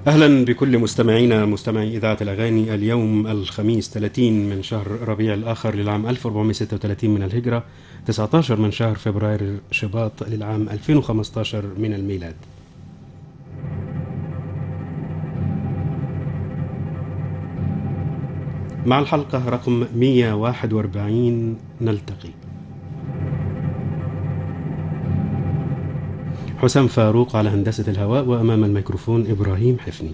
أهلا بكل مستمعينا مستمعي إذاعة الأغاني اليوم الخميس 30 من شهر ربيع الآخر للعام 1436 من الهجرة 19 من شهر فبراير شباط للعام 2015 من الميلاد مع الحلقة رقم 141 نلتقي حسام فاروق على هندسة الهواء وأمام الميكروفون إبراهيم حفني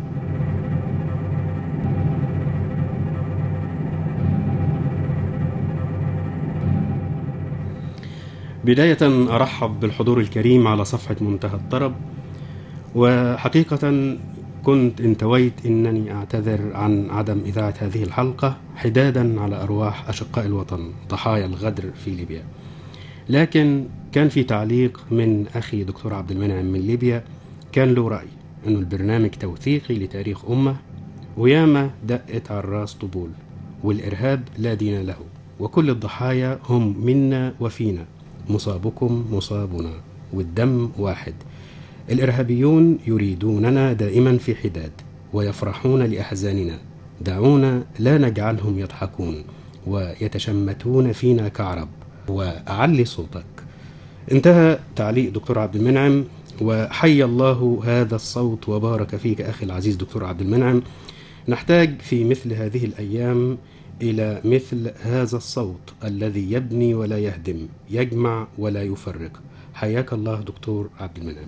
بداية أرحب بالحضور الكريم على صفحة منتهى الطرب وحقيقة كنت انتويت أنني أعتذر عن عدم إذاعة هذه الحلقة حدادا على أرواح أشقاء الوطن ضحايا الغدر في ليبيا لكن كان في تعليق من أخي دكتور عبد المنعم من ليبيا كان له رأي أنه البرنامج توثيقي لتاريخ أمة وياما دقت على الراس طبول والإرهاب لا دين له وكل الضحايا هم منا وفينا مصابكم مصابنا والدم واحد الإرهابيون يريدوننا دائما في حداد ويفرحون لأحزاننا دعونا لا نجعلهم يضحكون ويتشمتون فينا كعرب وأعلي صوتك انتهى تعليق دكتور عبد المنعم وحي الله هذا الصوت وبارك فيك أخي العزيز دكتور عبد المنعم نحتاج في مثل هذه الأيام إلى مثل هذا الصوت الذي يبني ولا يهدم يجمع ولا يفرق حياك الله دكتور عبد المنعم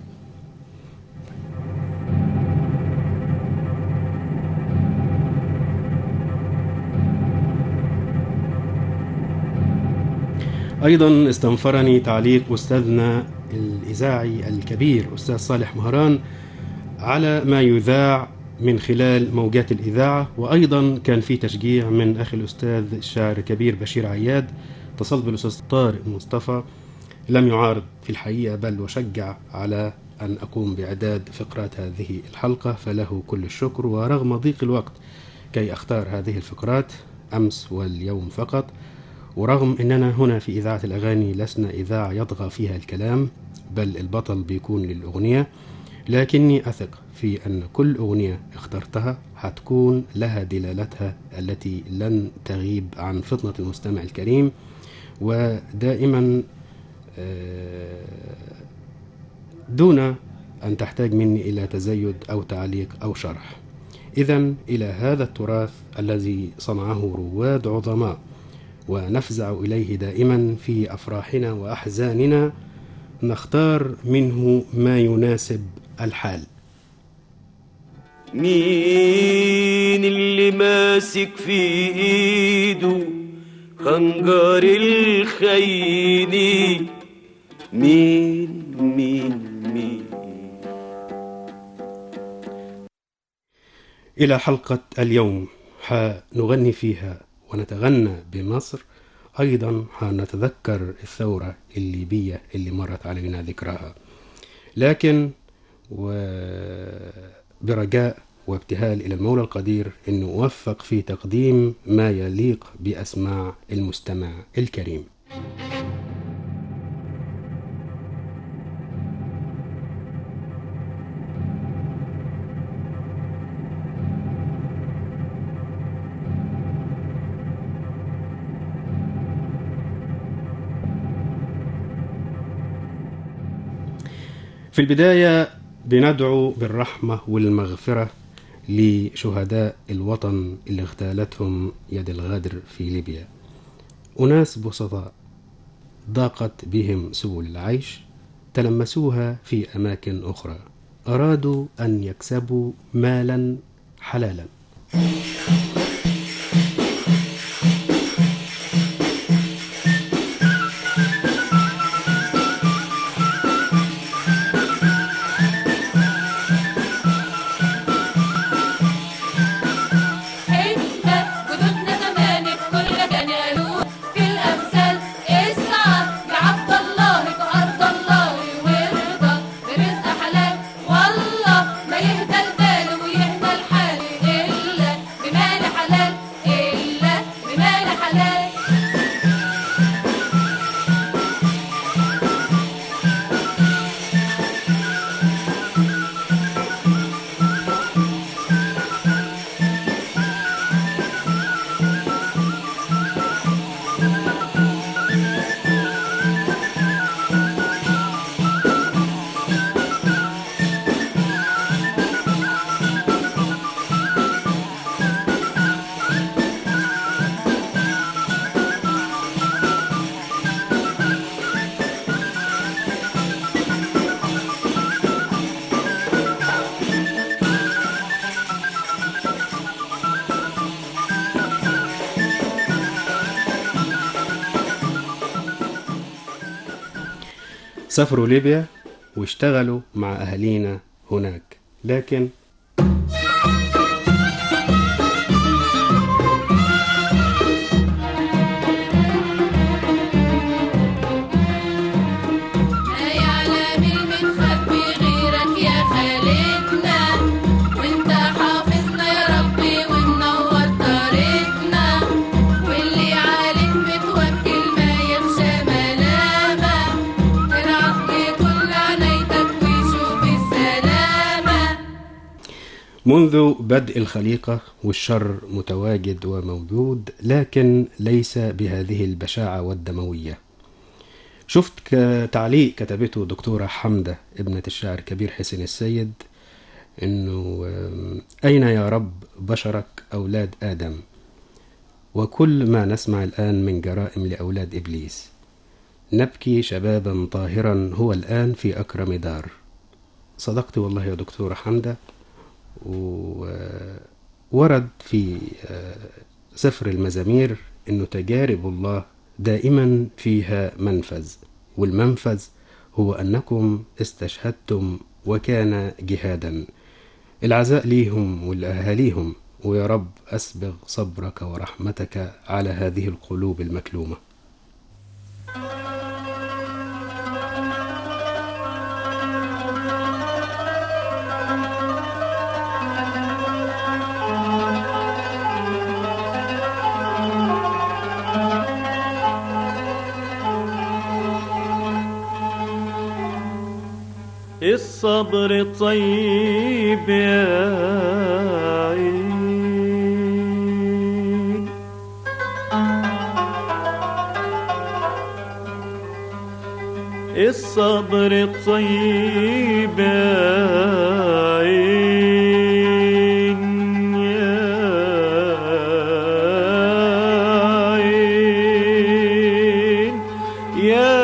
أيضا استنفرني تعليق أستاذنا الإذاعي الكبير أستاذ صالح مهران على ما يذاع من خلال موجات الإذاعة وأيضا كان في تشجيع من أخي الأستاذ الشاعر الكبير بشير عياد اتصلت بالأستاذ طارق مصطفى لم يعارض في الحقيقة بل وشجع على أن أقوم بإعداد فقرات هذه الحلقة فله كل الشكر ورغم ضيق الوقت كي أختار هذه الفقرات أمس واليوم فقط ورغم أننا هنا في إذاعة الأغاني لسنا إذاعة يطغى فيها الكلام بل البطل بيكون للأغنية لكني أثق في أن كل أغنية اخترتها هتكون لها دلالتها التي لن تغيب عن فطنة المستمع الكريم ودائما دون أن تحتاج مني إلى تزيد أو تعليق أو شرح إذا إلى هذا التراث الذي صنعه رواد عظماء ونفزع إليه دائما في أفراحنا وأحزاننا نختار منه ما يناسب الحال مين اللي ماسك في ايده خنجر الخيني مين مين مين إلى حلقة اليوم حنغني فيها ونتغنى بمصر أيضا حنتذكر الثورة الليبية اللي مرت علينا ذكرها لكن وبرجاء وابتهال إلى المولى القدير أن أوفق في تقديم ما يليق بأسماع المستمع الكريم في البداية بندعو بالرحمة والمغفرة لشهداء الوطن اللي اغتالتهم يد الغدر في ليبيا أناس بسطاء ضاقت بهم سبل العيش تلمسوها في أماكن أخرى أرادوا أن يكسبوا مالا حلالا حتة جدودنا زمان الكل كان يقول في الأمثال اسعى يا عبد الله في أرض الله وارضى برزق حلال والله ما يهدى البال ويهدى الحال إلا سافروا ليبيا واشتغلوا مع أهالينا هناك لكن ما يعلم المخبي غيرك يا خالقنا وانت حافظنا يا ربي ومنور طريقنا واللي عليك متوكل ما يخشى ملامة ترعف لكل عنايتك ويشوف السلامة منذ بدء الخليقة والشر متواجد وموجود لكن ليس بهذه البشاعة والدموية شفت ك- تعليق كتبته دكتورة حمدة ابنة الشاعر كبير حسين السيد انه آم، اين يا رب بشرك اولاد ادم وكل ما نسمع الان من جرائم لاولاد ابليس نبكي شبابا طاهرا هو الان في اكرم دار صدقت والله يا دكتورة حمدة وورد في آه، سفر المزامير انه تجارب الله دائما فيها منفذ والمنفذ هو انكم استشهدتم وكان جهادا العزاء ليهم ولاهاليهم ويا رب اسبغ صبرك ورحمتك على هذه القلوب المكلومه الصبر طيب يا عين الصبر طيب يا عين يا عين يا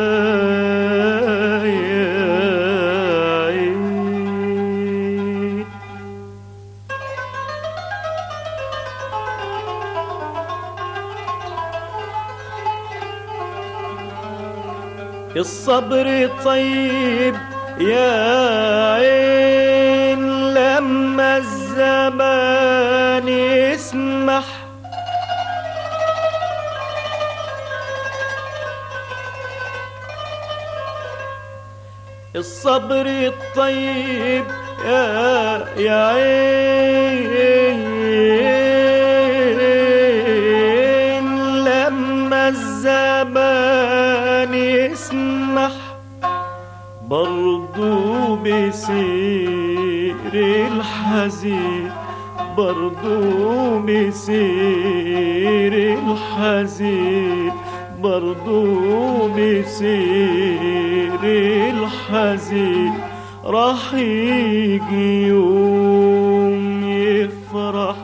يا عين الصبر طيب يا عين لما الزمان يسمح الصبر الطيب يا يا عين لما الزمان يسمح برضو بيصير الحزين برضو بيصير الحزين برضو بيصير الحزين راح يجي يوم يفرح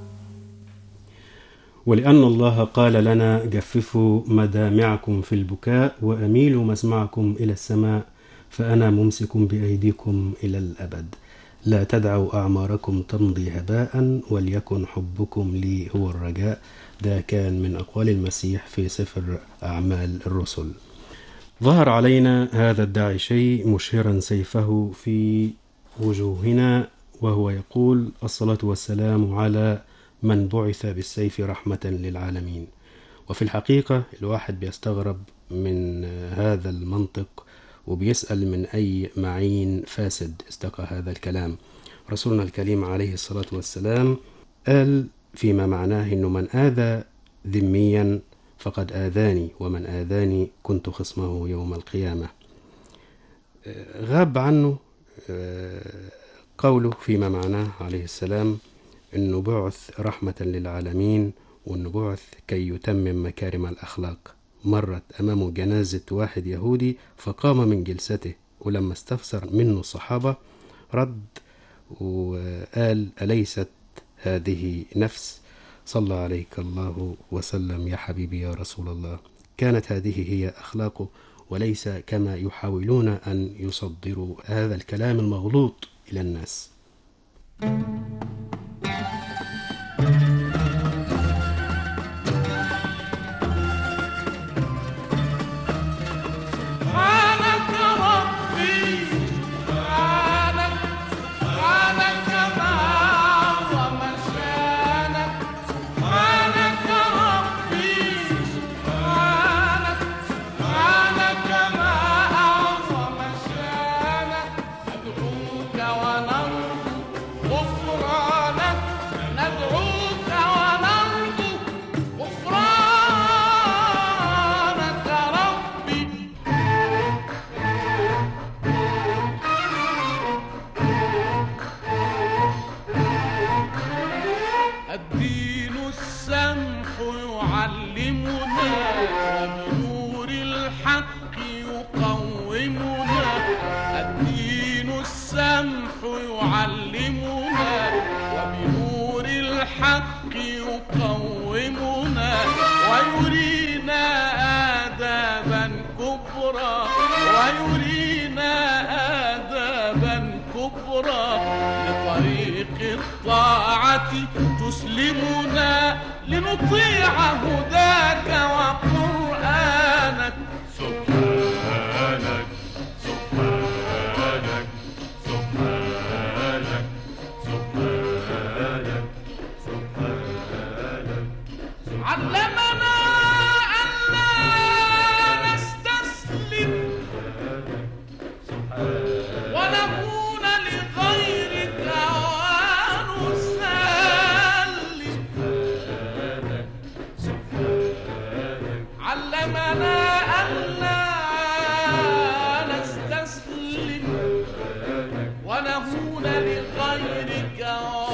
ولأن الله قال لنا جففوا مدامعكم في البكاء وأميلوا مسمعكم إلى السماء فأنا ممسك بأيديكم إلى الأبد لا تدعوا أعماركم تمضي هباء وليكن حبكم لي هو الرجاء ده كان من أقوال المسيح في سفر أعمال الرسل ظهر علينا هذا الداعشي مشهرا سيفه في وجوهنا وهو يقول الصلاة والسلام على من بعث بالسيف رحمة للعالمين وفي الحقيقة الواحد بيستغرب من هذا المنطق وبيسأل من أي معين فاسد استقى هذا الكلام رسولنا الكريم عليه الصلاة والسلام قال فيما معناه أنه من آذى ذميا فقد آذاني ومن آذاني كنت خصمه يوم القيامة آه، غاب عنه آه، قوله فيما معناه عليه السلام انه بعث رحمة للعالمين وانه بعث كي يتمم مكارم الاخلاق مرت امامه جنازة واحد يهودي فقام من جلسته ولما استفسر منه الصحابة رد وقال أليست هذه نفس صلى عليك الله وسلم يا حبيبي يا رسول الله كانت هذه هي أخلاقه وليس كما يحاولون أن يصدروا هذا الكلام المغلوط إلى الناس سبحانك وبنور الحق يقومنا الدين السمح يعلمنا وبنور الحق يقومنا ويرينا آدابا كبرى ويرينا آدابا كبرى لطريق الطاعة تسلمنا لنطيع هداك وقرآنك سبحانك سبحانك سبحانك سبحانك سبحانك علمنا ألا نستسلم ونكون لغيرك ونسلم علمنا ألا نستسلم ونهون لغيرك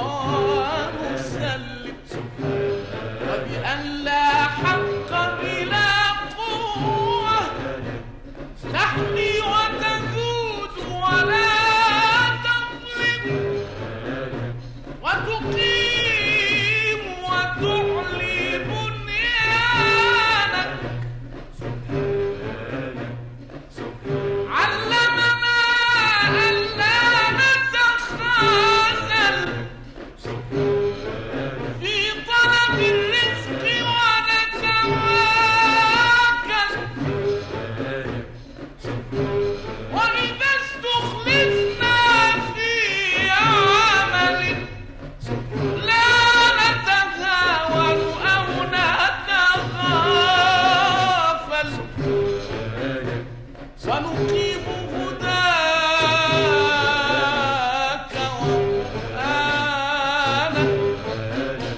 ونسلم وبأن لا حق بلا قوة تحمي وتذود ولا تظلم وتقيم وتعلي بنيانك علمنا ألا نتخاذل في طلب الرزق ونتواكل وإذا استخلفنا في عمل لا نتهاون أو نتغافل ونقيم هداك وقرآنك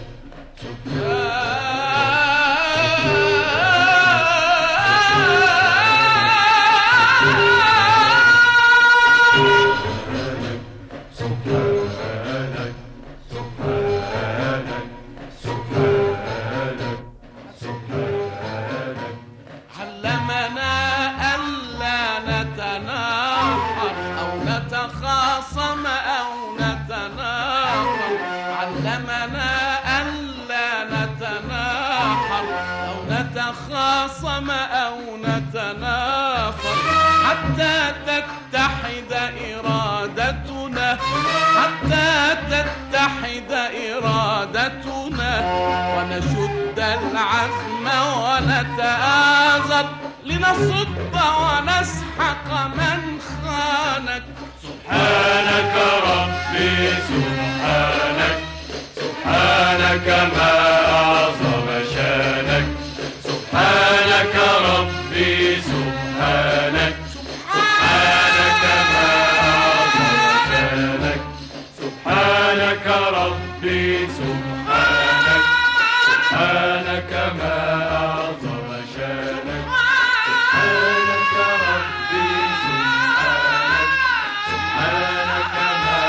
سبحانك سبحانك سبحانك سبحانك علمنا ألا نتناحر أو نتخاصم أو نتناحر علمنا ألا نتناحر أو نتخاصم أو نتنافر حتى تتحد إرادتنا حتى تتحد إرادتنا ونشد العزم ونتآزر لنصد ونسحق من خانك سبحانك ربي سبحانك سبحانك ما أعظم شانك سبحانك ربي سبحانك سبحانك ما أعظم شانك سبحانك ربي سبحانك سبحانك ما أعظم شانك سبحانك ربي سبحانك سبحانك ما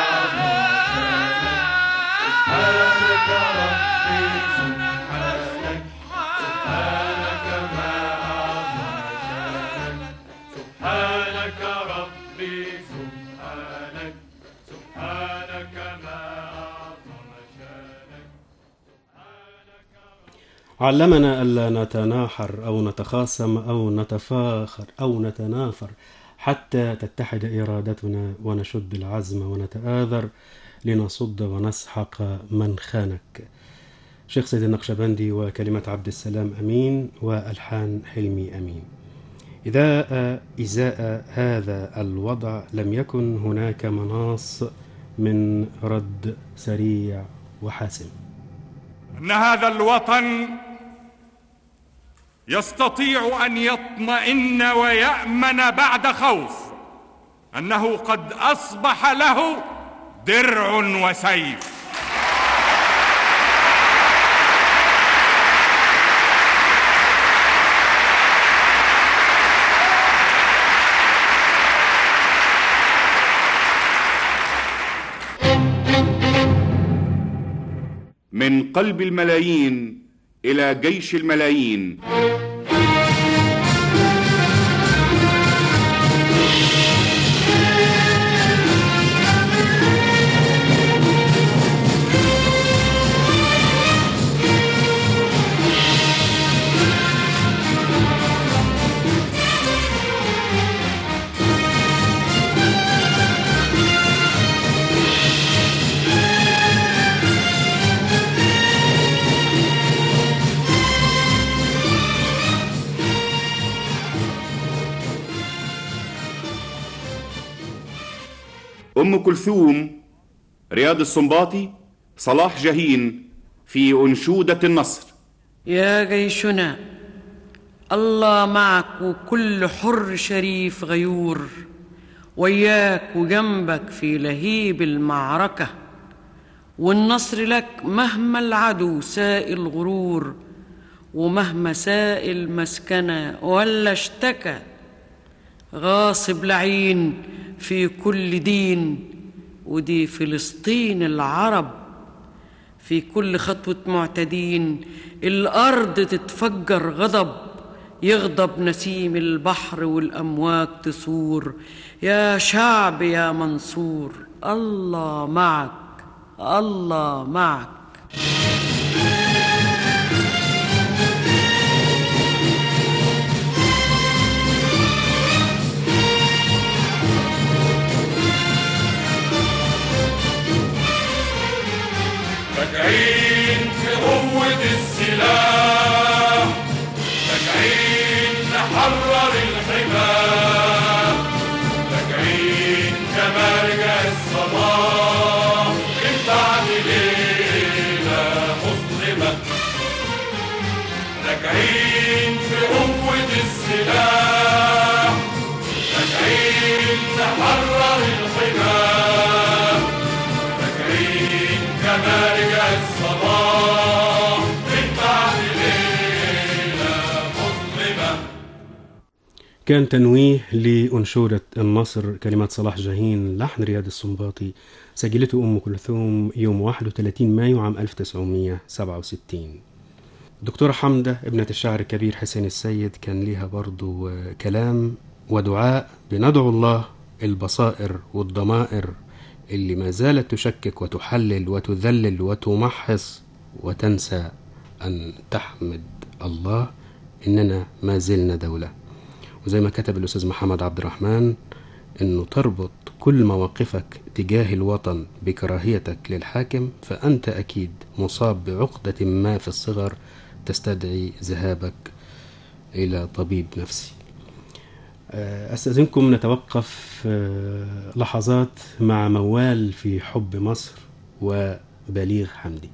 سبحانك ربي سبحانك سبحانك ما أعظم شانك علمنا ألا نتناحر أو نتخاصم أو نتفاخر أو نتنافر حتى تتحد إرادتنا ونشد العزم ونتآذر لنصد ونسحق من خانك شيخ سيد النقشبندي وكلمة عبد السلام أمين وألحان حلمي أمين إذا إزاء هذا الوضع لم يكن هناك مناص من رد سريع وحاسم ان هذا الوطن يستطيع ان يطمئن ويامن بعد خوف انه قد اصبح له درع وسيف من قلب الملايين إلى جيش الملايين أم كلثوم رياض السنباطي صلاح جاهين في أنشودة النصر يا جيشنا الله معك وكل حر شريف غيور وياك وجنبك في لهيب المعركة والنصر لك مهما العدو سائل غرور ومهما سائل مسكنة ولا اشتكى غاصب لعين في كل دين ودي فلسطين العرب في كل خطوة معتدين الأرض تتفجر غضب يغضب نسيم البحر والأمواج تثور يا شعب يا منصور الله معك الله معك راجعين في قوة السلاح راجعين نحرر الحماه راجعين كما رجع الصباح من بعد ليلة مظلمة راجعين في قوة السلاح راجعين نحرر الحماه راجعين كما رجع الصباح من بعد ليلة مظلمة كان تنويه لأنشودة النصر كلمات صلاح جاهين لحن رياض السنباطي سجلته أم كلثوم يوم 31 مايو عام 1967 دكتورة حمدة ابنة الشاعر الكبير حسين السيد كان ليها برضو آه، كلام ودعاء بندعو الله البصائر والضمائر اللي ما زالت تشكك وتحلل وتذلل وتمحص وتنسى أن تحمد الله إننا ما زلنا دولة وزي ما كتب الأستاذ محمد عبد الرحمن إنه تربط كل مواقفك تجاه الوطن بكراهيتك للحاكم فأنت أكيد مصاب بعقدة ما في الصغر تستدعي ذهابك إلى طبيب نفسي آه، أستأذنكم نتوقف آه، لحظات مع موال في حب مصر وبليغ حمدي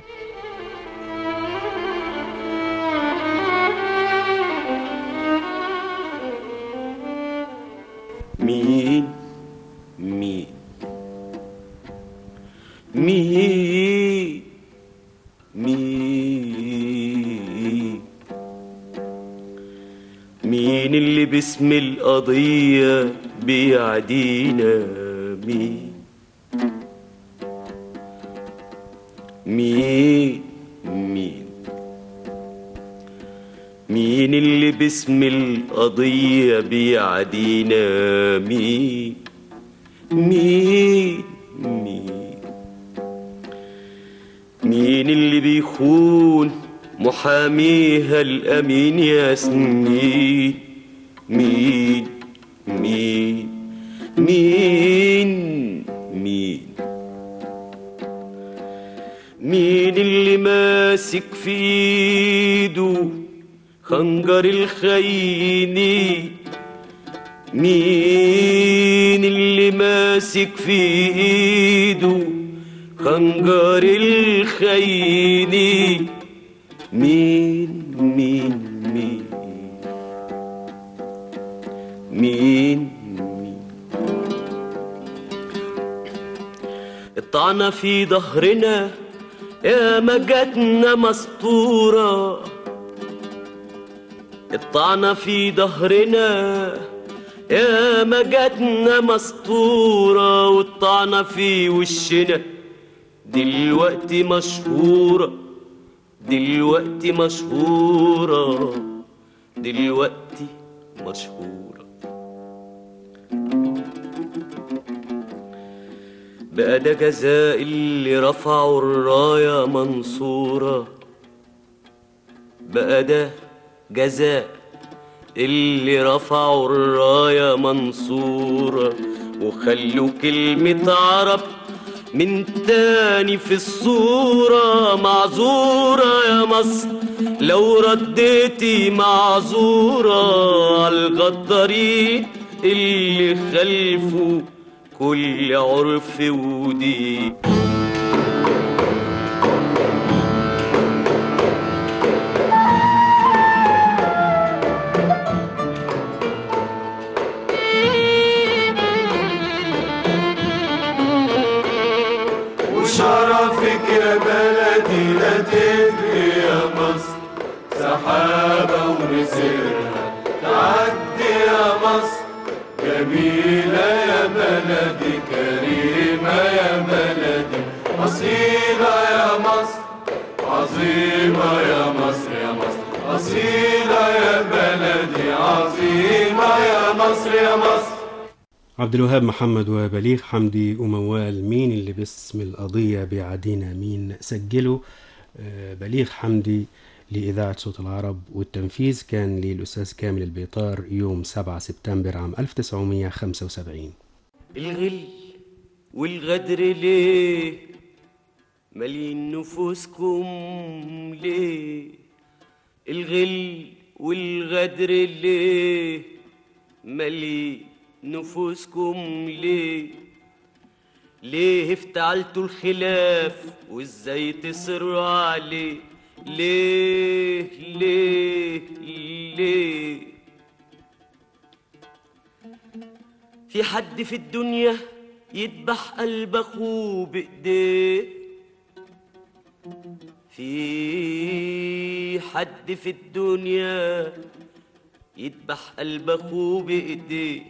مين مين مين مين مين اللي باسم القضية بيعدينا مين مين مين مين اللي باسم القضية بيعدينا مين مين مين مين اللي بيخون محاميها الأمين يا سنين مين مين مين مين مين اللي ماسك في ايده خنجر الخاينين مين اللي ماسك في ايده خنجر الخاينين مين مين مين مين مين الطعنة في ظهرنا يا ما جاتنا مسطورة الطعنة في ظهرنا يا ما جاتنا مسطورة والطعنة في وشنا دلوقتي مشهورة دلوقتي مشهورة دلوقتي مشهورة بقى ده جزاء اللي رفعوا الراية منصورة بقى ده جزاء اللي رفعوا الراية منصورة وخلوا كلمة عرب من تاني في الصورة معذورة يا مصر لو رديتي معذورة عالغدارين اللي خلفوا كل عرف ودين وشرفك يا بلدي لا تبقي يا مصر سحابة ونسرها تعدي يا مصر جميلة يا بلدي كريمة يا بلدي أصيلة يا مصر عظيمة يا مصر يا مصر أصيلة يا بلدي عظيمة يا مصر يا مصر عبد الوهاب محمد وبليغ حمدي وموال مين اللي باسم القضية بيعادينا مين سجلوا آه، بليغ حمدي لإذاعة صوت العرب والتنفيذ كان للأستاذ كامل البيطار يوم 7 سبتمبر عام 1975 الغل والغدر ليه مالين نفوسكم ليه الغل والغدر ليه مالين نفوسكم ليه ليه افتعلتوا الخلاف وازاي تصروا عليه ليه ليه ليه في حد في الدنيا يذبح قلب اخوه بايديه في حد في الدنيا يذبح قلب اخوه بايديه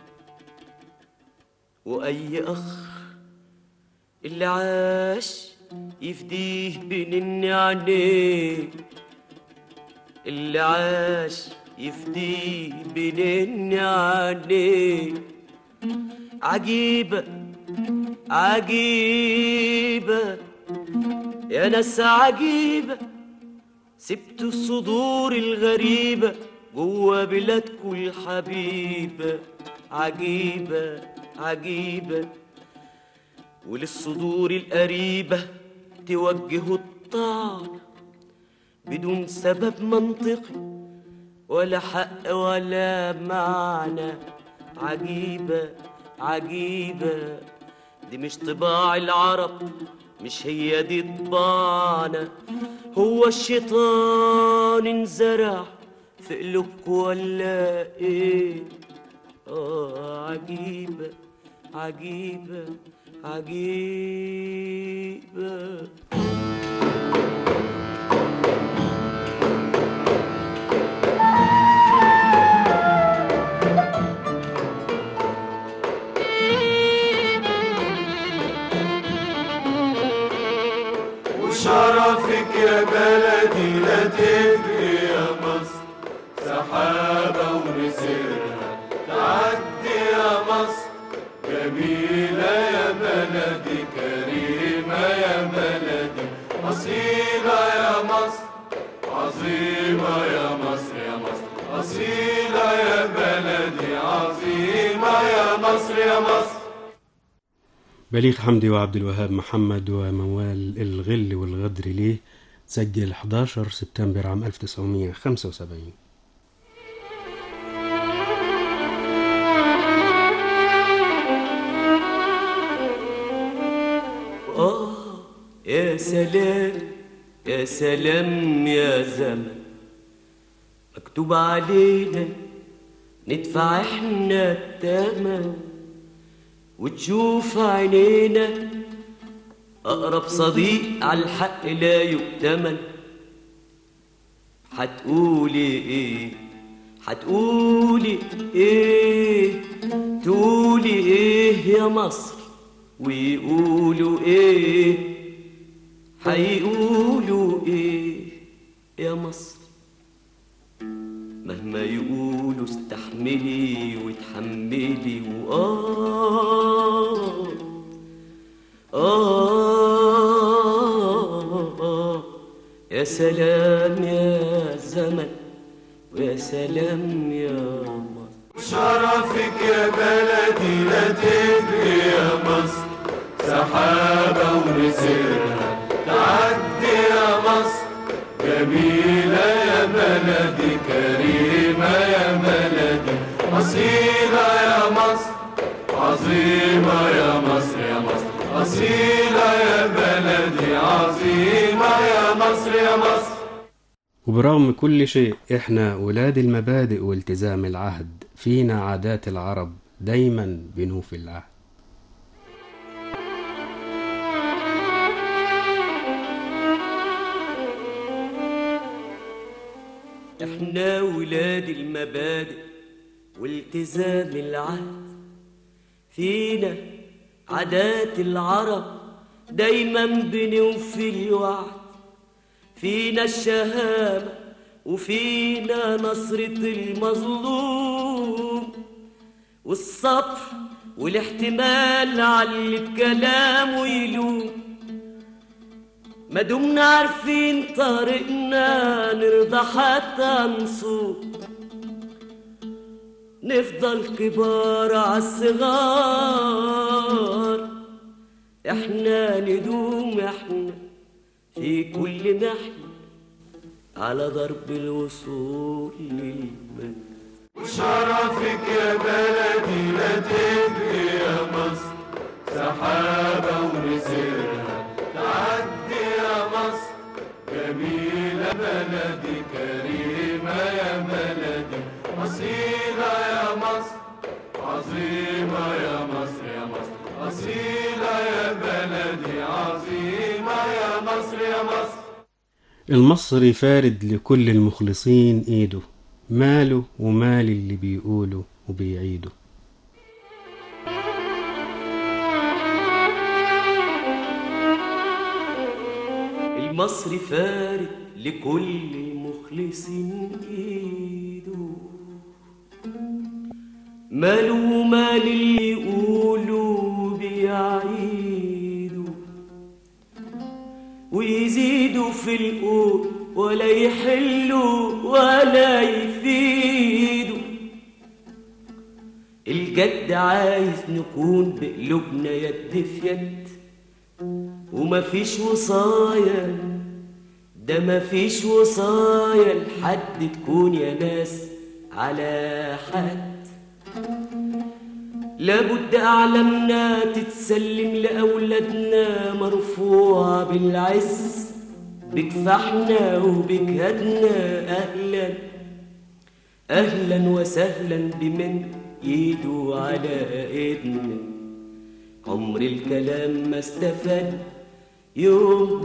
واي اخ اللي عاش يفديه بين عينيه اللي عاش يفديه بين عينيه عجيبة عجيبة يا ناس عجيبة سبتوا الصدور الغريبة جوا بلادكم الحبيبة عجيبة عجيبة وللصدور القريبة توجهوا الطعن بدون سبب منطقي ولا حق ولا معنى عجيبة عجيبة دي مش طباع العرب مش هي دي طباعنا هو الشيطان انزرع في قلوبكم ولا ايه اه عجيبة عجيبة عجيبة وشرفك يا بلدي لا تبقي يا مصر سحابة ونسرها تعدي يا مصر جميلة يا بلدي كريمة يا بلدي أصيلة يا مصر عظيمة يا مصر يا مصر أصيلة يا بلدي عظيمة يا مصر يا مصر بليغ حمدي وعبد الوهاب محمد وموال الغل والغدر ليه سجل 11 سبتمبر عام 1975 آه يا سلام يا سلام يا زمن مكتوب علينا ندفع احنا التمن وتشوف عينينا أقرب صديق على الحق لا يؤتمن هتقولي ايه هتقولي ايه تقولي ايه يا مصر ويقولوا ايه هيقولوا ايه يا مصر مهما يقولوا استحملي وتحملي وآه آه آه يا سلام يا زمن ويا سلام يا مصر شرفك يا بلدي لا تبقي يا مصر سحابة ونسرها تعدي يا مصر جميلة يا بلدي كريمة يا بلدي أصيلة يا مصر عظيمة عظيمة يا مصر يا مصر أصيلة يا بلدي عظيمة يا مصر يا مصر وبرغم كل شيء احنا ولاد المبادئ والتزام العهد فينا عادات العرب دايما بنوفي العهد احنا ولاد المبادئ والتزام العهد فينا عادات العرب دايما بنوفي الوعد فينا الشهامة وفينا نصرة المظلوم والصبر والاحتمال على اللي بكلامه يلوم ما دمنا عارفين طريقنا نرضى حتى نصوم نفضل كبار عالصغار احنا ندوم احنا في كل محن على ضرب الوصول للمجد وشرفك يا بلدي لا تبقي يا مصر سحابة ونسرها تعدي يا مصر جميلة بلدي كريمة يا بلدي أصيلة يا مصر عظيمة يا مصر يا مصر أصيلة يا بلدي عظيمة يا مصر يا مصر المصري فارد لكل المخلصين ايده ماله ومال اللي بيقوله وبيعيده المصري فارد لكل المخلصين ايده ماله مال اللي يقولوا بيعيدوا ويزيدوا في القول ولا يحلوا ولا يفيدوا الجد عايز نكون بقلوبنا يد في يد ومفيش وصايا ده مفيش وصايا لحد تكون يا ناس على حد لابد أعلامنا تتسلم لأولادنا مرفوعة بالعز بكفاحنا وبجهادنا أهلا أهلا وسهلا بمن إيده على إيدنا عمر الكلام ما استفاد يوم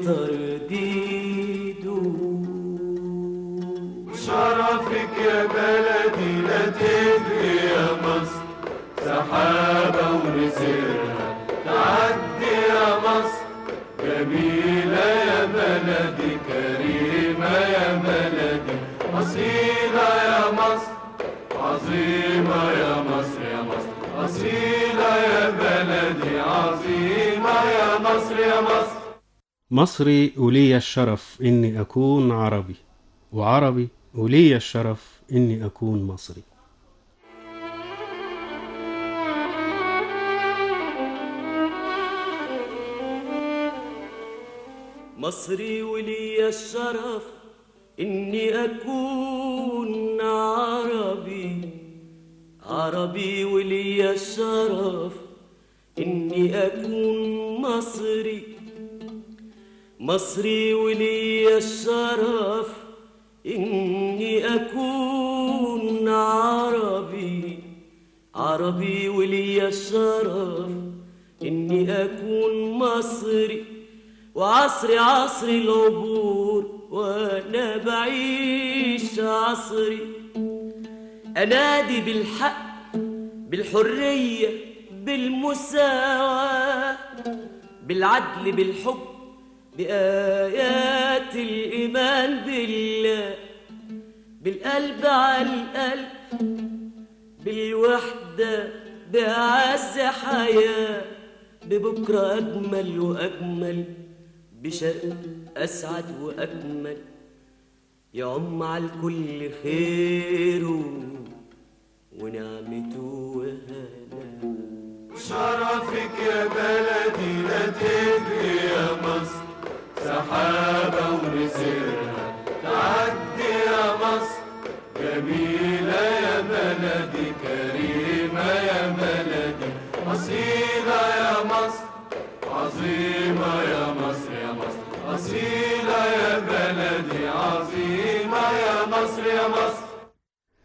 بترديده شرفك يا بلدي لا تبقي يا مصر سحابة ونسرها تعدي يا مصر جميلة يا بلدي كريمة يا بلدي أصيلة يا مصر عظيمة يا مصر يا مصر أصيلة يا بلدي عظيمة يا مصر يا مصر مصري ولي الشرف اني اكون عربي وعربي ولي الشرف اني اكون مصري مصري ولي الشرف إني أكون عربي عربي ولي الشرف إني أكون مصري مصري ولي الشرف إني أكون عربي عربي ولي الشرف إني أكون مصري وعصري عصر العبور وأنا بعيش عصري أنادي بالحق بالحرية بالمساواة بالعدل بالحب بآيات الإيمان بالله بالقلب على القلب بالوحدة بأعز حياة ببكرة أجمل وأجمل بشأن أسعد وأكمل يعم على الكل خيره ونعمته وهنا شرفك يا بلدي لا تبقي يا مصر سحابة ونسرها تعدي يا مصر جميلة يا بلدي كريمة يا بلدي أصيلة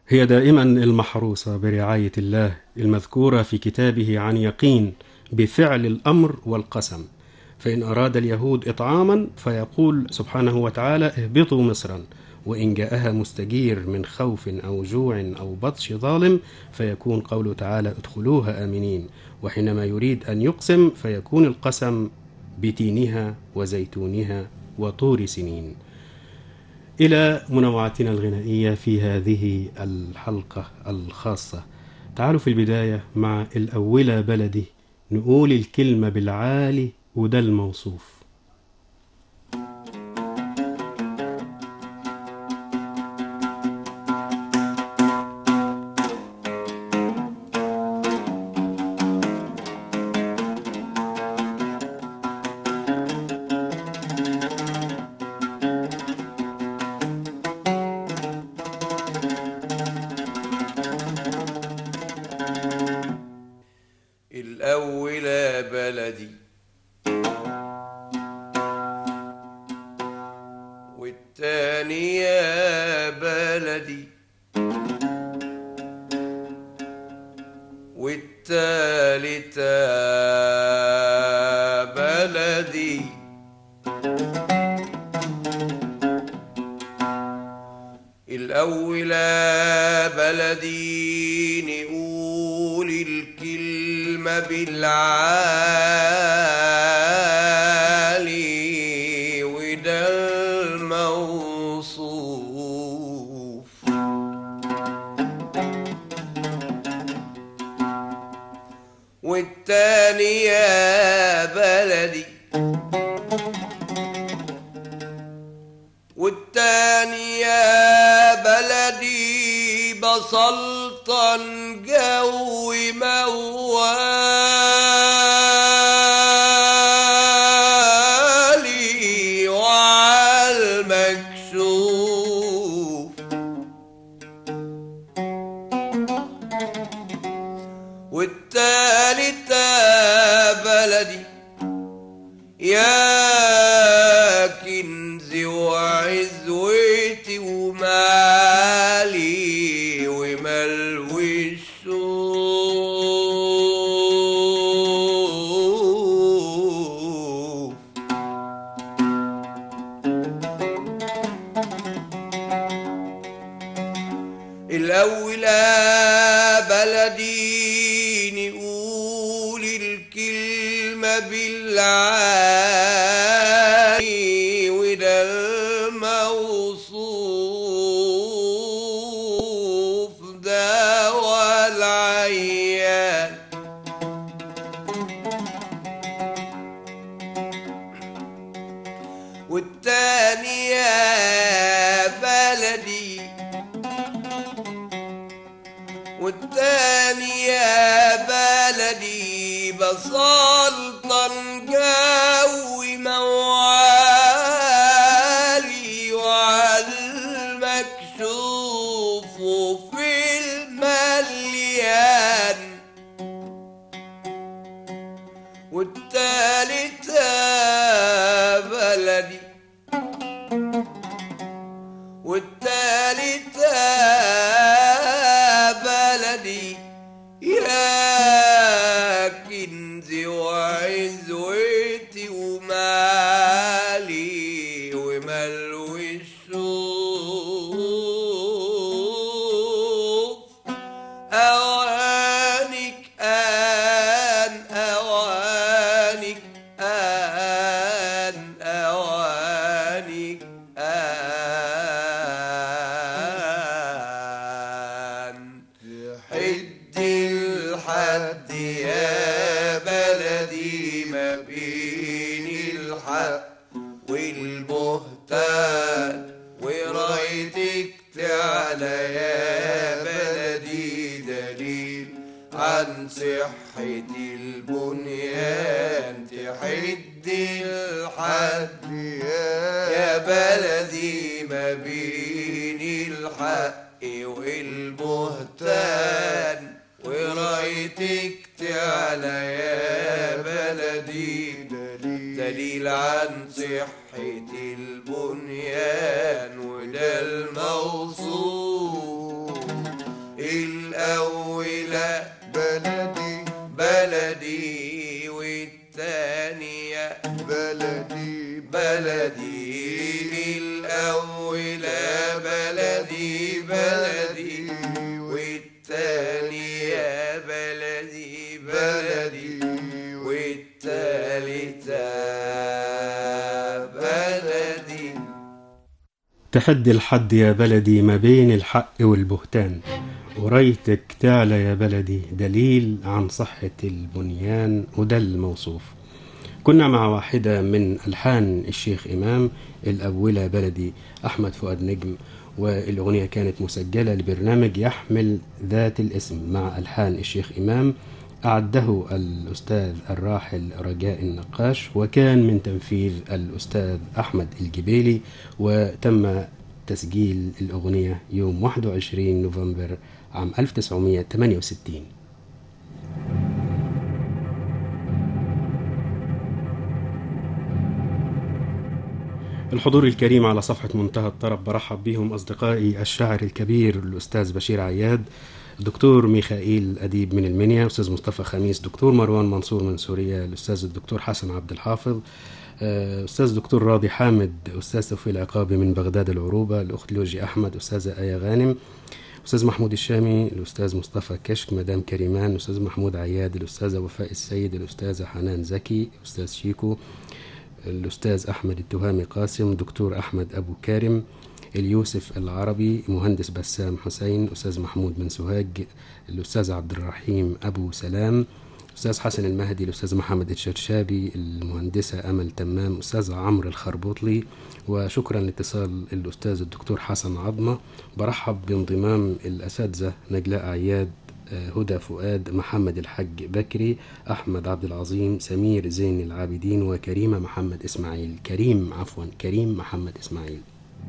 هي دائما المحروسة برعاية الله المذكورة في كتابه عن يقين بفعل الأمر والقسم فإن أراد اليهود إطعاما فيقول سبحانه وتعالى اهبطوا مصرا وإن جاءها مستجير من خوف أو جوع أو بطش ظالم فيكون قوله تعالى ادخلوها آمنين وحينما يريد أن يقسم فيكون القسم بتينها وزيتونها وطور سنين إلى منوعاتنا الغنائية في هذه الحلقة الخاصة تعالوا في البداية مع الأولى بلدي نقول الكلمة بالعالي وده الموصوف الأولى بلدي والتانية بلدي والتالتة بلدي الأولى بلدي نقول الكلمة بالعالي وده الموصوف والتانية بلدي والتانية بلدي بسلطن جو موالي وعالمكشوف والتالتة بلدي يا كنزي وعزوتي ومالي وملوي الشوف الأولى بلدي نقول الكلمة بالعالي وده الموصوف ده والعيان والتانية بلدي والتانية بلدي بسلطن جوي موالي وعالمكشوف وفي المليان والتالتة بلدي والتالتة بلدي يا كنزي وعزوتي ومالي وملوي الشوف أوانك آن أوانك آن أوانك آن حد الحد يا بلدي ما بين الحق والبهتان ورايتك تعلى يا بلدي دليل عن صحة البنيان تحد الحد يا بلدي ما بين الحق والبهتان ورايتك تعلى يا بلدي دليل عن صحة البنيان وده الموصوف الأولى بلدي بلدي والتانية بلدي بلدي الأولى بلدي بلدي والتانية بلدي بلدي والتالتة بلدي تحدي الحد يا بلدي ما بين الحق والبهتان وريتك تعلى يا بلدي دليل عن صحة البنيان وده الموصوف كنا مع واحدة من ألحان الشيخ إمام الأولى بلدي أحمد فؤاد نجم والأغنية كانت مسجلة لبرنامج يحمل ذات الاسم مع ألحان الشيخ إمام أعده الأستاذ الراحل رجاء النقاش وكان من تنفيذ الأستاذ أحمد الجبيلي وتم تسجيل الأغنية يوم 21 نوفمبر عام 1968 الحضور الكريم على صفحة منتهى الطرب برحب بهم أصدقائي الشاعر الكبير الأستاذ بشير عياد دكتور ميخائيل أديب من المنيا أستاذ مصطفى خميس دكتور مروان منصور من سوريا الأستاذ الدكتور حسن عبد الحافظ آه، أستاذ دكتور راضي حامد أستاذ توفيق العقابي من بغداد العروبة الأخت لوجي أحمد أستاذة آية غانم أستاذ محمود الشامي الأستاذ مصطفى كشك مدام كريمان الأستاذ محمود عياد الأستاذة وفاء السيد الأستاذة حنان زكي أستاذ شيكو الأستاذ أحمد التهامي قاسم دكتور أحمد أبو كارم اليوسف العربي مهندس بسام حسين أستاذ محمود بن سوهاج الأستاذ عبد الرحيم أبو سلام أستاذ حسن المهدي الأستاذ محمد الشرشابي المهندسة أمل تمام أستاذ عمرو الخربوطلي وشكرا لاتصال الأستاذ الدكتور حسن عظمة برحب بانضمام الأساتذة نجلاء عياد آه، هدى فؤاد محمد الحج بكري أحمد عبد العظيم سمير زين العابدين وكريمة محمد إسماعيل كريم عفوا كريم محمد إسماعيل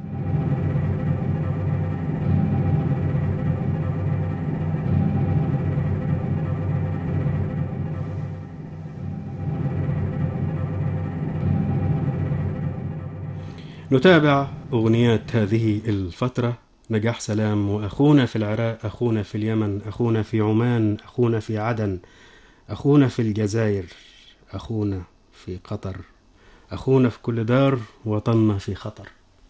نتابع أغنيات هذه الفترة نجاح سلام وأخونا في العراق أخونا في اليمن أخونا في عمان أخونا في عدن أخونا في الجزائر أخونا في قطر أخونا في كل دار وطننا في خطر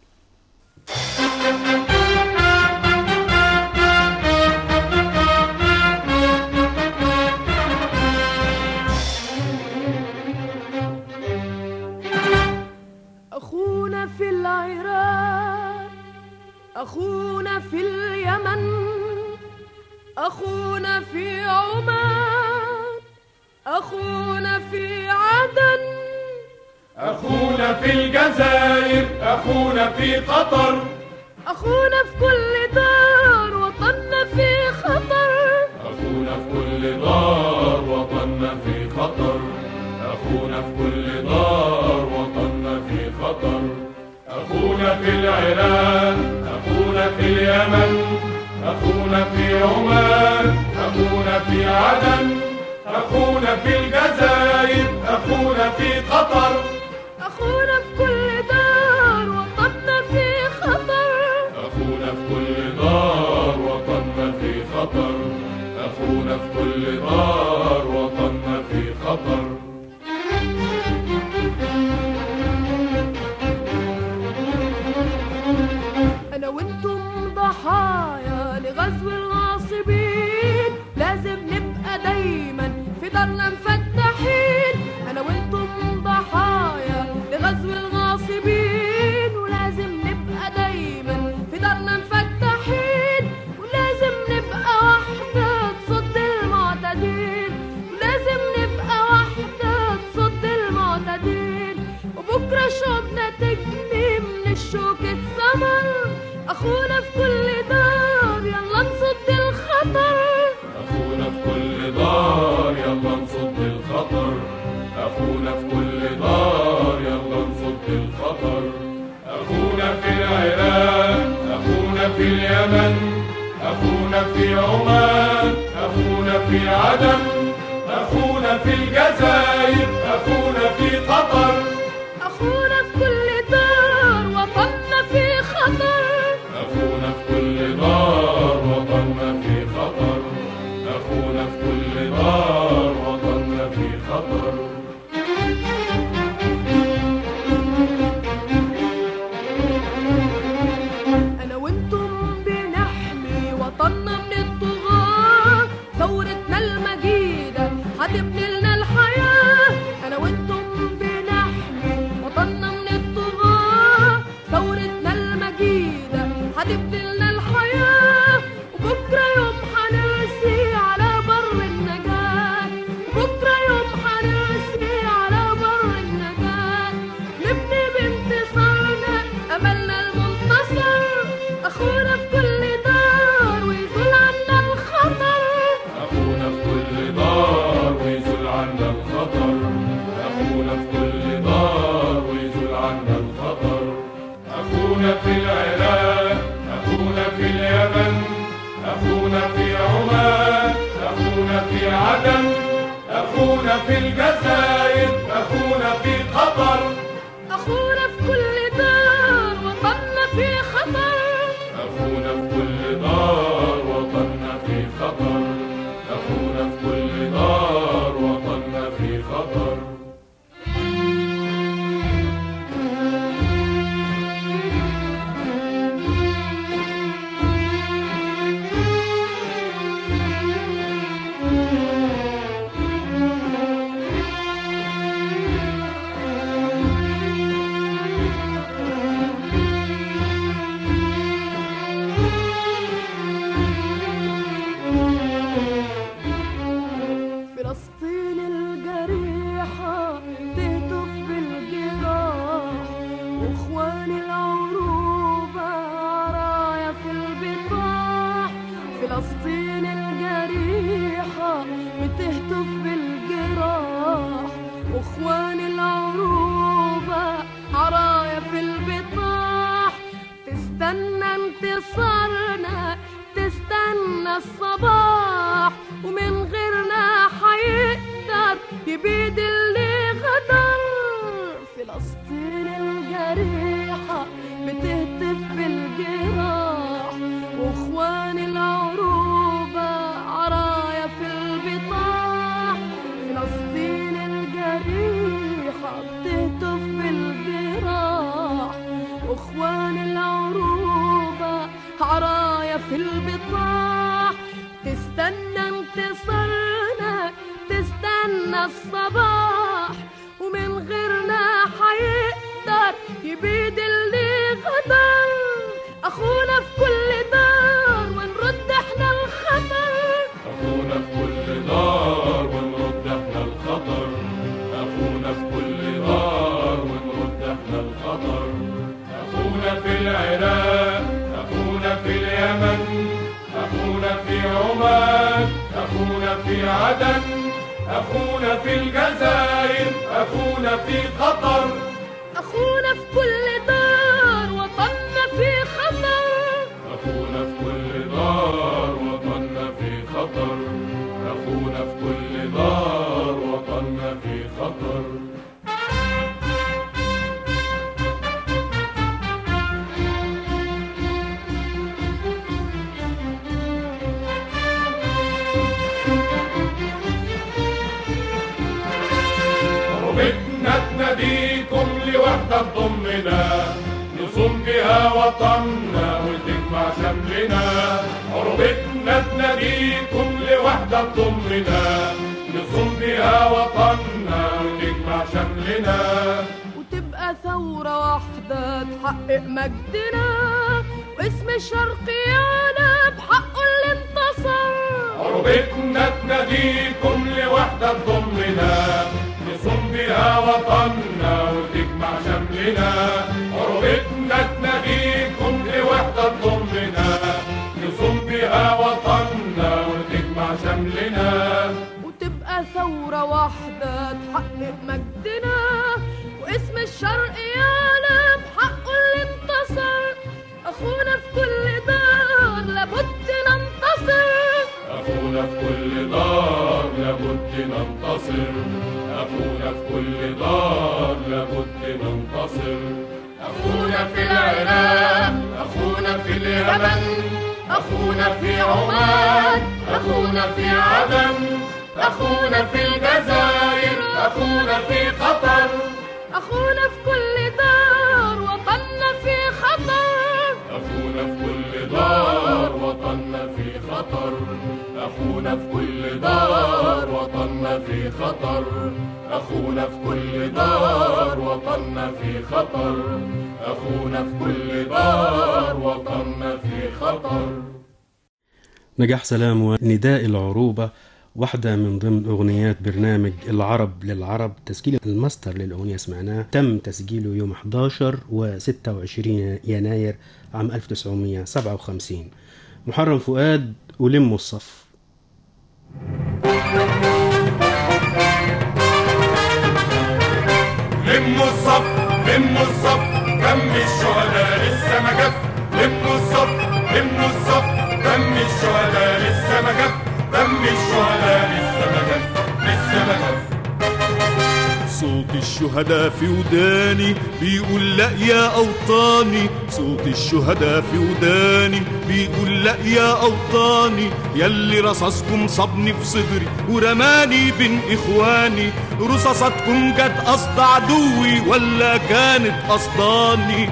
أخونا في العراق أخونا في اليمن أخونا في عمان أخونا في عدن أخونا في الجزائر أخونا في قطر أخونا في كل دار وطننا في خطر أخونا في كل دار وطننا في خطر أخونا في كل دار وطننا في خطر أخونا في العراق أخونا في اليمن أخونا في عمان أخونا في عدن أخونا في الجزائر أخونا في قطر أخونا في كل دار وطننا في خطر أخونا في كل دار وطننا في خطر أخونا في كل دار وطننا في خطر أنا وأنتم ضحايا لغزو الغاصبين لازم نبقى دايما في دارنا مفتحين أنا وأنتم ضحايا لغزو الغاصبين ولازم نبقى دايما في دارنا مفتحين ولازم نبقى واحدة تصد المعتدين ولازم نبقى واحدة تصد المعتدين وبكرة شوقنا تجني من الشوك الثمر أخونا في كل دار يلا نصد الخطر أخونا في كل دار يلا نصد الخطر أخونا في كل دار يلا نصد الخطر أخونا في العراق أخونا في اليمن أخونا في عمان أخونا في عدن أخونا في الجزائر أخونا في قطر أخونا في كل دار وطننا في خطر أخونا في كل دار وطننا في خطر أخونا أخونا في عمان أخونا في عدن أخونا في الجزائر أخونا في قطر أخونا في كل دار وطننا في خطر أخونا في كل دار وطننا في خطر أخونا في كل دار وطننا في خطر فلسطين الجريحة تهتف بالجراح واخوان العروبة راية في البطاح فلسطين الجريحة بتهتف بالجراح واخوان العروبة عرايا في البطاح تستنى انتصارنا تستنى الصباح ومن غيرنا حيقدر يبيد اللي غدر فلسطين الجريحة بتهتف بالجراح واخوان العروبة عرايا في البطاح فلسطين الجريحة بتهتف بالجراح واخوان العروبة عرايا في البطاح تستنى انتصارنا تستنى الصباح ومن غيرنا حيقدر يبيد اللي غدر اخونا في كل دار ونرد احنا الخطر أخونا في كل دار ونرد احنا الخطر أخونا في كل دار ونرد احنا الخطر أخونا في العراق أخونا في اليمن أخونا في عمان أخونا في عدن أخونا في الجزائر أخونا في قطر اخونا في كل دار وطننا في خطر أخونا في كل دار وطننا في خطر أخونا في كل دار وطننا في خطر غربتنا تناديكم لوحدة تضمنا نصوم بها وطننا وتجمع شملنا غربتنا تناديكم لوحدة تضمنا نصوم بها وطننا وتجمع شملنا وتبقى ثورة واحدة تحقق مجدنا واسم الشرقيانة بحقه اللي انتصر غربتنا تناديكم لوحدة تضمنا نصوم بها وطننا وتجمع شملنا غربتنا تناديكم لوحدة تضمنا نصوم بها وطننا وتجمع شملنا وتبقى ثورة واحدة تحقق مجدنا واسم الشرقيانة بحقه اللي انتصر أخونا في كل دار لابد ننتصر أخونا في كل دار لابد ننتصر أخونا في كل دار لابد ننتصر أخونا في العراق أخونا في اليمن أخونا في عمان أخونا في عدن أخونا في الجزائر أخونا في قطر أخونا في كل دار وطننا في خطر أخونا في كل دار وطننا في خطر أخونا في كل دار وطننا في خطر أخونا في كل دار وطننا في خطر أخونا في كل دار وطننا في خطر نجاح سلام ونداء العروبة واحدة من ضمن أغنيات برنامج العرب للعرب تسجيل الماستر للأغنية سمعناه تم تسجيله يوم 11 و 26 يناير عام 1957 محرم فؤاد ولموا الصف لموا الصف لموا الصف كم الشهداء لسه ما جف لموا الصف لموا الصف كم الشهداء الشهداء لسه ما جف دم الشهداء لسه ما جف لسه ما جف صوت الشهداء في وداني بيقول لا يا أوطاني صوت الشهداء في وداني بيقول لا يا أوطاني يلي رصاصكم صبني في صدري ورماني بين إخواني رصاصاتكم جت قصد عدوي ولا كانت قصداني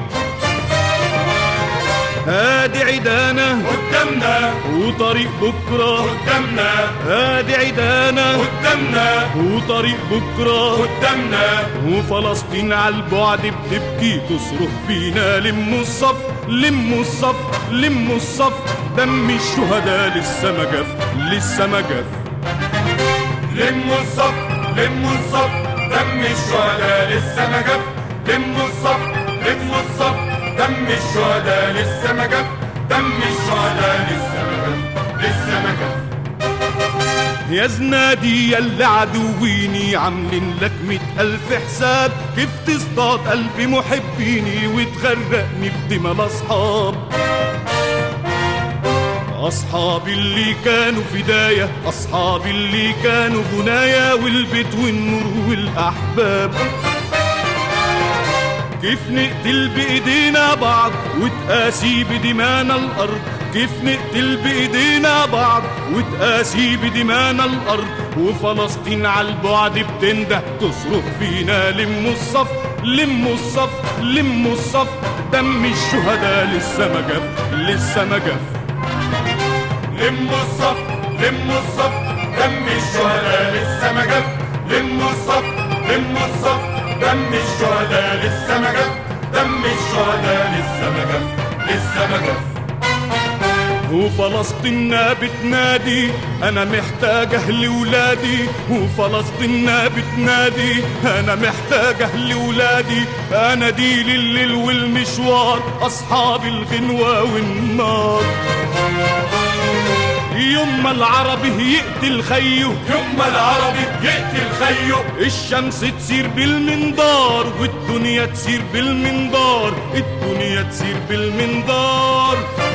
هادي عيدانا قدامنا وطريق بكرة قدامنا هادي عيدانا قدامنا وطريق بكرة قدامنا وفلسطين على البعد بتبكي تصرخ فينا لموا الصف لموا الصف لموا الصف دم الشهداء لسه ما جف لسه ما جف لموا الصف لموا الصف دم الشهداء لسه ما جف لموا الصف لموا الصف دم الشهداء لسه ما جف دم الشهداء لسه ما جف لسه ما جف يا زنادي يلي عدويني عاملين لك مئة ألف حساب كيف تصطاد قلبي محبيني وتغرقني في دمى الأصحاب أصحابي اللي كانوا فداية أصحابي اللي كانوا غنايا والبيت والنور والأحباب كيف نقتل بإيدينا بعض وتقاسي بدمانا الأرض كيف نقتل بإيدينا بعض وتقاسي بدمانا الأرض وفلسطين على البعد بتنده تصرخ فينا لموا الصف لموا الصف لموا الصف دم الشهداء لسه ما جف لسه ما جف لموا الصف لموا الصف دم الشهداء لسه ما جف لموا الصف لموا الصف دم الشهداء لسه ما جف دم الشهداء لسه ما جف لسه ما جف وفلسطيننا بتنادي انا محتاجه لولادي وفلسطيننا بتنادي انا محتاجه لولادي انا دي لليل والمشوار اصحاب الغنوه والنار يوم ما العربي يقتل خيه يوم ما العربي يقتل خيه الشمس تسير بالمنظار والدنيا تسير بالمنظار الدنيا تسير بالمنظار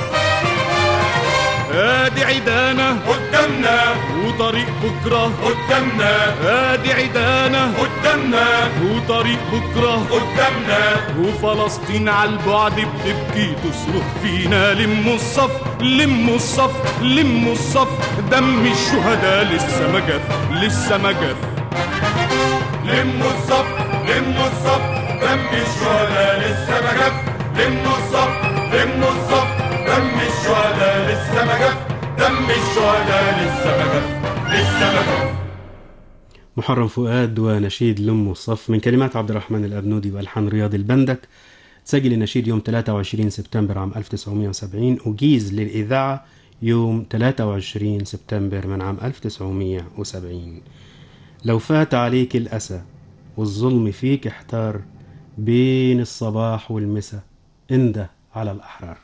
ادي عيدانا قدامنا وطريق بكره قدامنا ادي عيدانا قدامنا وطريق بكره قدامنا وفلسطين على البعد بتبكي تصرخ فينا لموا الصف لموا الصف لموا الصف دم الشهداء لسه ما جف لسه ما جف لموا الصف لموا الصف دم الشهداء لسه ما جف لموا الصف لموا الصف دم الشهداء لسه ما جف دم الشهداء لسه ما جف لسه ما جف محرم فؤاد ونشيد لم الصف من كلمات عبد الرحمن الأبنودي وألحان رياض البندك تسجل النشيد يوم 23 سبتمبر عام 1970 وجيز للإذاعة يوم 23 سبتمبر من عام 1970 لو فات عليك الأسى والظلم فيك احتار بين الصباح والمساء انده على الأحرار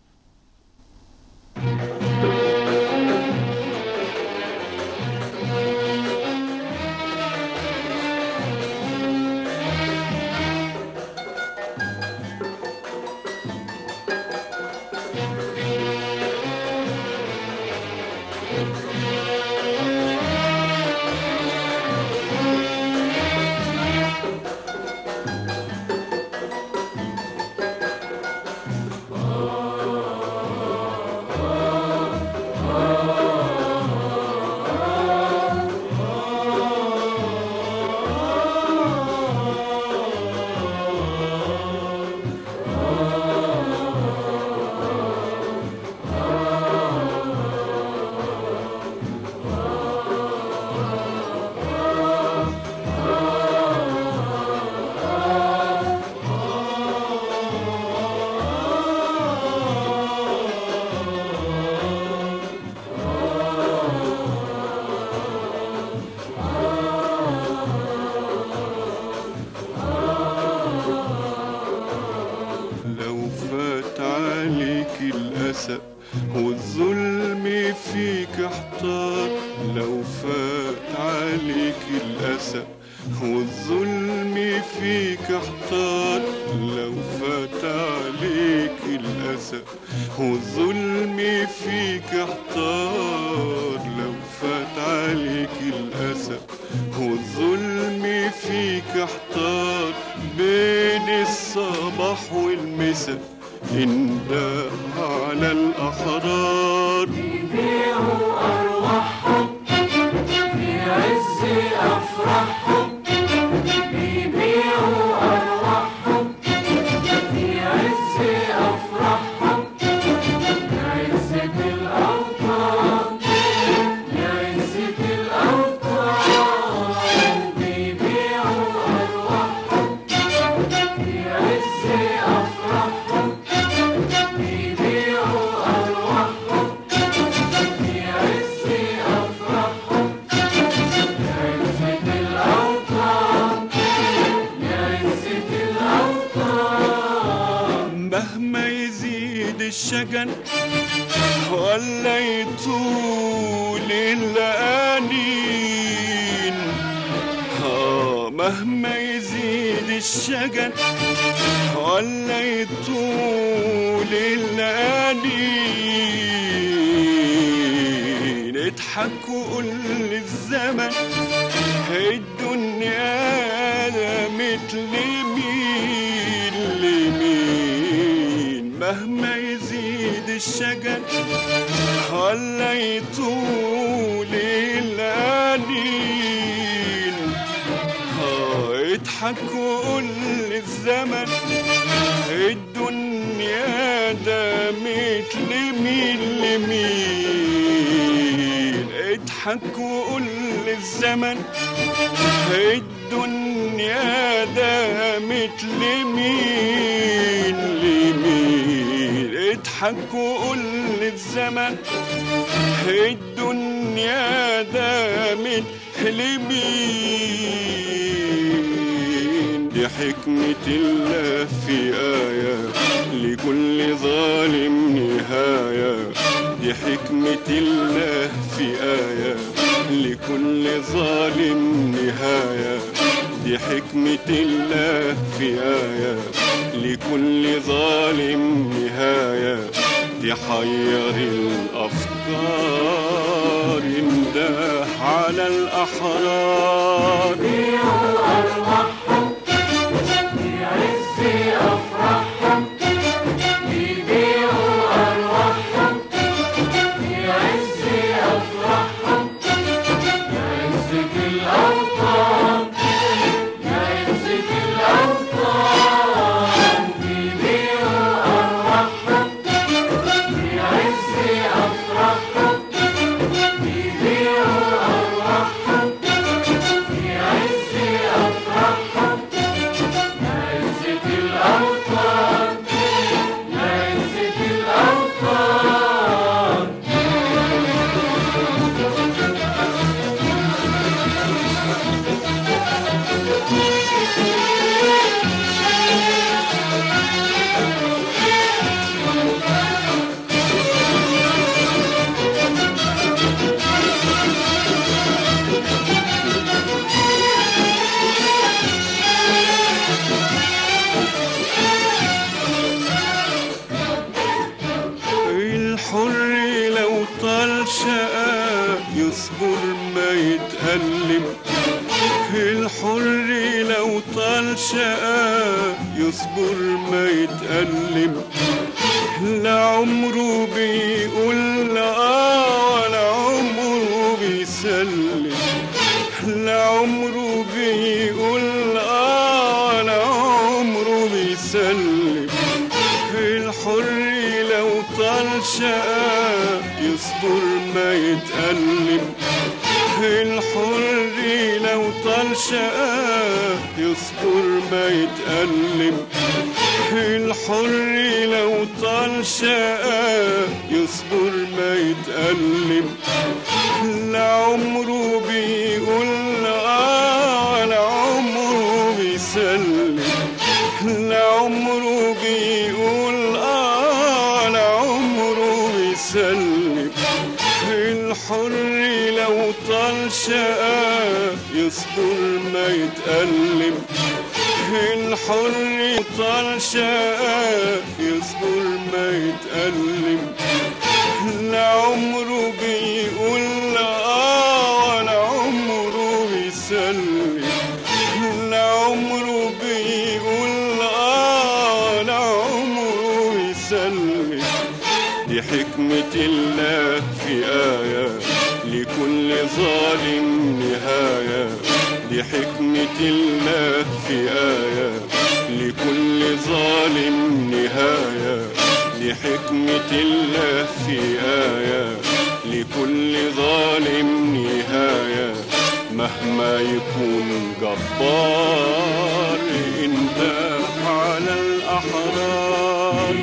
لو فات عليك الأسى والظلم فيك احتار لو فات عليك الأسى والظلم فيك احتار لو فات عليك الأسى الأسى والظلم فيك احتار لو فات عليك الأسى والظلم فيك احتار بين الصباح والمساء انده على الأحرار بيبيعوا أرواحهم في عز أفراحهم بيبيعوا أرواحهم في عز أفراحهم يا عزة الأوطان يا عزة الأوطان بيبيعوا أرواحهم في عز أفراحهم بيبيعوا أرواحهم في عز أفراحهم يا عزة الأوطان يا عزة الأوطان مهما يزيد الشجن ولا يطول الأنين آه مهما يزيد الشجن ولا يطول الأنين اضحك وقول للزمن الدنيا ده مثل مين لمين مهما يزيد الشجن ولا يطول الأنين آه، اضحك وقول للزمن الدنيا ده مثل مين لمين اضحك وقول للزمن الدنيا ده مثل مين لمين اضحك وقول للزمن الدنيا ده مثل مين دي حكمة الله في آية لكل ظالم نهاية دي حكمة الله في آية لكل ظالم نهاية دي حكمة الله في آية لكل ظالم نهاية تحير الأفكار انده على الأحرار بيبيعوا أرواحهم في عز أفراحهم بيبيعوا أرواحهم في عز أفراحهم يا عزة الأوطان يا عزة الأوطان بيبيعوا أرواحهم في عز أفراحهم بيبيعوا أرواحهم في عز أفراحهم يا عزة الأوطان يا عزة الأوطان الحر لو طال شقاء يصبر ما يتألم الحر لو طال شقاء يصبر ما يتألم لا عمره بيقول لا ولا عمره بيسلم لا عمره بيقول لا ولا عمره بيسلم الحر لو طال شقاء يصبر ما يتألم الحر لو طال شقاء يصبر ما يتألم الحر لو طال شقاء يصبر ما يتألم لا عمره بيقول لا ولا عمره بيسلم لا عمره بيقول آه لا عمره بيسلم الحر لو طال شقاء يصبر ما يتألم الحر طال شقاء يصبر ما يتألم لا عمره بيقول اه ولا عمره يسلم لا عمره بيقول اه ولا عمره يسلم دي حكمة الله في آية لكل ظالم نهاية دي حكمة الله في آية لكل ظالم نهاية دي حكمة الله في آية لكل ظالم نهاية مهما يكون جبار انت على الأحرار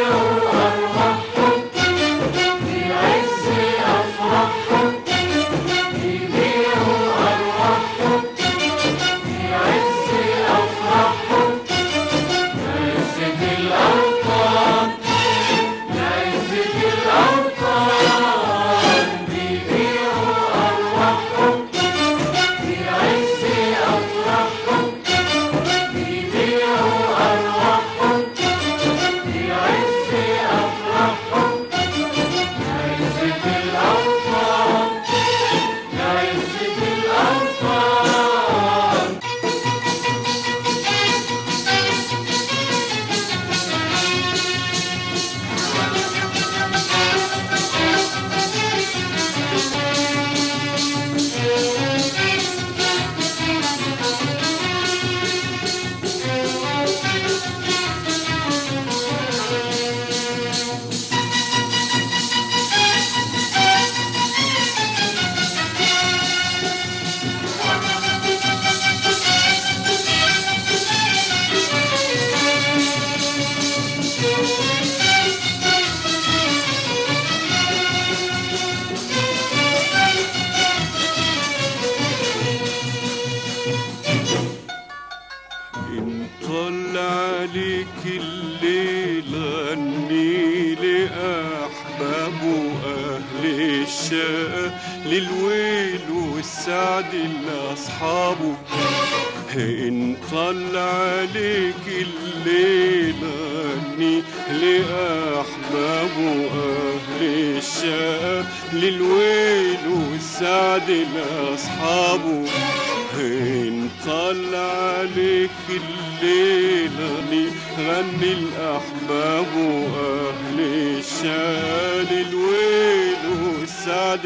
إن طل عليك الليل غني لأحباب أهل الشقا للويل والسعد لأصحابه إن طل عليك الليل غني لأحباب أهل الشقا للويل والسعد لأصحابه إن طل عليك الليل غني غني الأحباب وأهل الشال الويل والسعد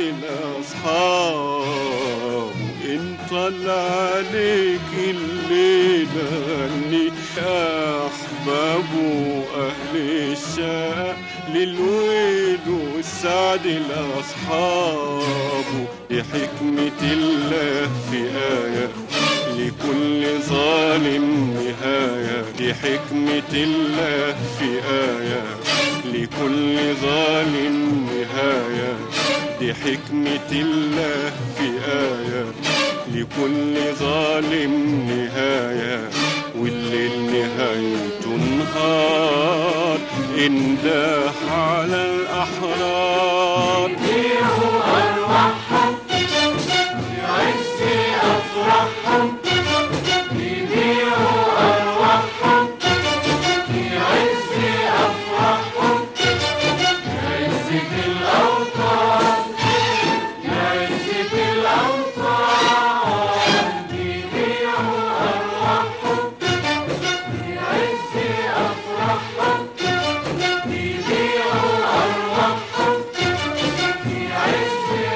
الأصحاب إن طل عليك الليل غني أحباب أهل الشال للويل والسعد الأصحاب بحكمة الله في آية لكل ظالم نهاية بحكمة الله في آية لكل ظالم نهاية بحكمة الله في آية لكل ظالم نهاية والليل نهايته نهار انداح على الأحرار أرواحهم في عز أفراحهم بيبيعوا أرواحهم في عز أفراحهم عزة الأوطان عزة الأوطان بيبيعوا أرواحهم في عز أفراحهم بيبيعوا أرواحهم في عز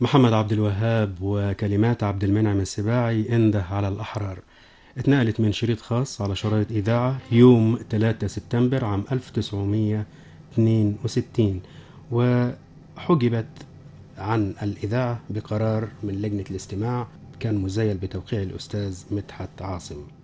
محمد عبد الوهاب وكلمات عبد المنعم السباعي انده على الأحرار اتنقلت من شريط خاص على شرايط إذاعة يوم 3 سبتمبر عام 1962 وحجبت عن الإذاعة بقرار من لجنة الاستماع كان مزيل بتوقيع الأستاذ مدحت عاصم